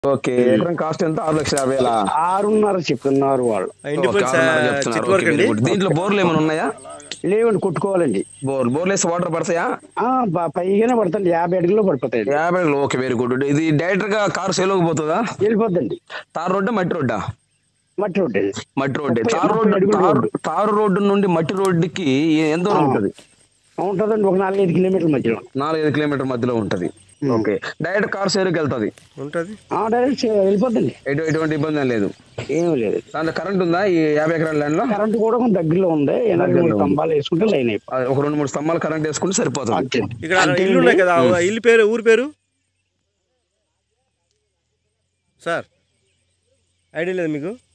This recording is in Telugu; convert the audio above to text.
ఓకే ఎకరం కాస్ట్ ఎంత ఆరు లక్షల యాభై వేల ఆరున్నర చెప్తున్నారు వాళ్ళు ఇండిపెండెన్స్ చిట్ వర్క్ అండి దీంట్లో బోర్లు ఏమైనా ఉన్నాయా లేవండి కొట్టుకోవాలండి బోర్ బోర్లు వేస్తే వాటర్ పడతాయా ఆ, బా- పైగానే పడుతుంది యాభై అడుగులో పడిపోతాయండి యాభై ఓకే వెరీ గుడ్ ఇది డైరెక్ట్ గా కార్ సేలోకి పోతుందా వెళ్ళిపోద్దండి తార్ రోడ్డా మట్టి రోడ్డా మట్టి రోడ్డు అండి మట్టి రోడ్డు ముప్పై- తార్ ముప్పై రోడ్డు అడుగుల తార్ రోడ్డు. తారు రోడ్డు నుండి మట్టి రోడ్డుకి ఎంత దూరం ఉంటుంది ఉంటుందండి ఒక నాలుగైదు కిలోమీటర్ల మధ్యలో నాలుగైదు కిలోమీటర్ మధ్యలో ఉంటది ఓకే డైరెక్ట్ కార్ సేరుకి వెళ్తది ఉంటుంది ఆ, డైరెక్ట్ చే- వెళ్ళిపోద్దండి ఎటు ఎటువంటి ఇబ్బంది ఏం లేదు ఏం లేదు దాంట్లో కరెంట్ ఉందా ఈ యాభై ఎకరాల ల్యాండ్ లో కరెంట్ కూడా కొంచెం దగ్గరలో ఉంది ఎనభై మూడు స్తంభాలు వేసుకుంటే లైన్ అయిపోతుంది అది ఒక రెండు మూడు స్తంభాలు కరెంట్ వేసుకుంటే సరిపోతుంది అంతే. ఇక్కడ అంతే ఇల్లు ఉన్నాయి కదా ఆ ఇల్లు పేరు ఊరి పేరు సార్ ఐడియా లేదు మీకు